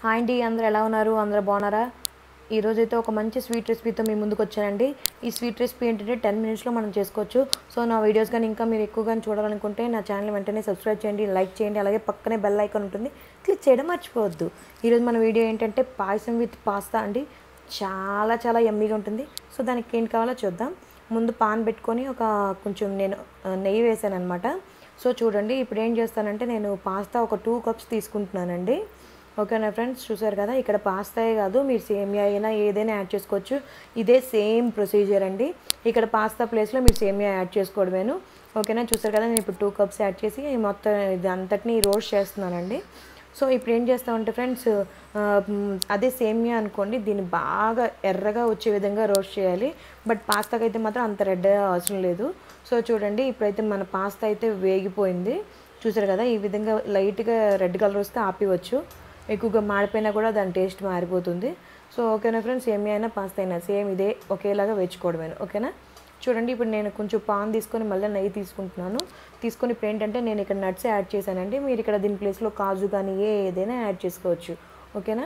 hi అండి అందరూ ఎలా ఉన్నారు అందరూ బాగున్నారా ఈరోజు అయితే ఒక మంచి స్వీట్ రెసిపీతో మీ ముందుకు వచ్చానండి ఈ స్వీట్ రెసిపీ ఏంటంటే టెన్ మినిట్స్లో మనం చేసుకోవచ్చు సో నా వీడియోస్ కానీ ఇంకా మీరు ఎక్కువగా చూడాలనుకుంటే నా ఛానల్ వెంటనే సబ్స్క్రైబ్ చేయండి లైక్ చేయండి అలాగే పక్కనే బెల్ ఐకాన్ ఉంటుంది క్లిక్ చేయడం మర్చిపోవద్దు ఈరోజు మన వీడియో ఏంటంటే పాయసం విత్ పాస్తా అండి చాలా చాలా యమ్మీగా ఉంటుంది సో దానికి ఏంటి కావాలో చూద్దాం ముందు పాన్ పెట్టుకొని ఒక కొంచెం నేను ఆ, నెయ్యి వేసాను అనమాట సో చూడండి ఇప్పుడు ఏం చేస్తానంటే నేను పాస్తా ఒక టూ కప్స్ తీసుకుంటున్నానండి ఓకేనా ఫ్రెండ్స్ చూసారు కదా ఇక్కడ పాస్తాయే కాదు మీరు సేమియా అయినా ఏదైనా యాడ్ చేసుకోవచ్చు ఇదే సేమ్ ప్రొసీజర్ అండి ఇక్కడ పాస్తా ప్లేస్లో మీరు సేమియా యాడ్ చేసుకోవడమేను ఓకేనా చూసారు కదా నేను ఇప్పుడు టూ కప్స్ యాడ్ చేసి మొత్తం ఇది అంతటిని రోస్ట్ చేస్తున్నానండి సో ఇప్పుడు ఏం చేస్తామంటే ఫ్రెండ్స్ ఆ, మ్, అదే సేమియా అనుకోండి దీన్ని బాగా ఎర్రగా వచ్చే విధంగా రోస్ట్ చేయాలి బట్ పాస్తాకి అయితే మాత్రం అంత రెడ్గా అవసరం లేదు సో చూడండి ఇప్పుడైతే మన పాస్తా అయితే వేగిపోయింది చూసారు కదా ఈ విధంగా లైట్గా రెడ్ కలర్ వస్తే ఆపివచ్చు ఎక్కువగా మాడిపోయినా కూడా దాని టేస్ట్ మారిపోతుంది సో ఓకేనా ఫ్రెండ్స్ సేమియా అయినా పాస్తా అయినా సేమ్ ఇదే ఒకేలాగా వేచుకోవడమేను ఓకేనా చూడండి ఇప్పుడు నేను కొంచెం పాన్ తీసుకొని మళ్ళీ నెయ్యి తీసుకుంటున్నాను తీసుకొని ఇప్పుడు ఏంటంటే నేను ఇక్కడ నట్స్ యాడ్ చేశానండి మీరు ఇక్కడ దీని ప్లేస్లో కాజు కానీ ఏ ఏదైనా యాడ్ చేసుకోవచ్చు ఓకేనా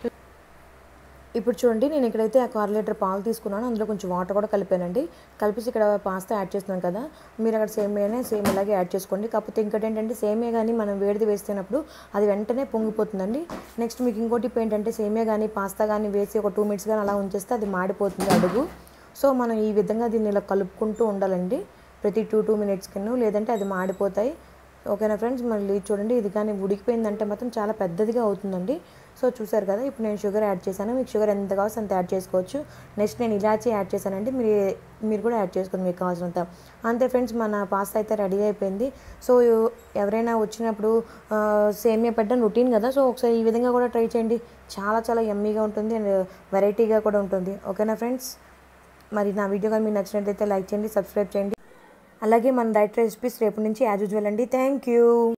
ఇప్పుడు చూడండి నేను ఇక్కడైతే ఒక అర లీటర్ పాలు తీసుకున్నాను అందులో కొంచెం వాటర్ కూడా కలిపానండి కలిపేసి ఇక్కడ పాస్తా యాడ్ చేస్తున్నాను కదా మీరు అక్కడ సేమియానే సేమ్ ఇలాగే యాడ్ చేసుకోండి కాకపోతే ఇంకోటి ఏంటంటే సేమియా కానీ మనం వేడిది వేస్తున్నప్పుడు అది వెంటనే పొంగిపోతుందండి నెక్స్ట్ మీకు ఇంకోటి టిప్ ఏంటంటే సేమియా కానీ పాస్తా కానీ వేసి ఒక టూ మినిట్స్ కానీ అలా ఉంచేస్తే అది మాడిపోతుంది అడుగు సో మనం ఈ విధంగా దీన్ని ఇలా కలుపుకుంటూ ఉండాలండి ప్రతి టూ టూ మినిట్స్ కింద లేదంటే అది మాడిపోతాయి ఓకేనా ఫ్రెండ్స్ మళ్ళీ చూడండి ఇది కానీ ఉడికిపోయిందంటే మాత్రం చాలా పెద్దదిగా అవుతుందండి సో చూసారు కదా ఇప్పుడు నేను షుగర్ యాడ్ చేశాను మీకు షుగర్ ఎంత కావాల్సి అంత యాడ్ చేసుకోవచ్చు నెక్స్ట్ నేను ఇలాచీ యాడ్ చేశానండి మీరు మీరు కూడా యాడ్ చేసుకోండి మీకు కావాల్సినంత అంతే ఫ్రెండ్స్ మన పాస్తా అయితే రెడీ అయిపోయింది సో ఎవరైనా వచ్చినప్పుడు ఆ, సేమియా పెట్టడం రొటీన్ కదా సో ఒకసారి ఈ విధంగా కూడా ట్రై చేయండి చాలా చాలా యమ్మీగా ఉంటుంది అండ్ వెరైటీగా కూడా ఉంటుంది ఓకేనా ఫ్రెండ్స్ మరి నా వీడియో కానీ మీకు నచ్చినట్లయితే లైక్ చేయండి సబ్స్క్రైబ్ చేయండి అలాగే మన డైట్ రెసిపీస్ రేపు నుంచి యాజ్ యూజువల్ అండి థ్యాంక్ యూ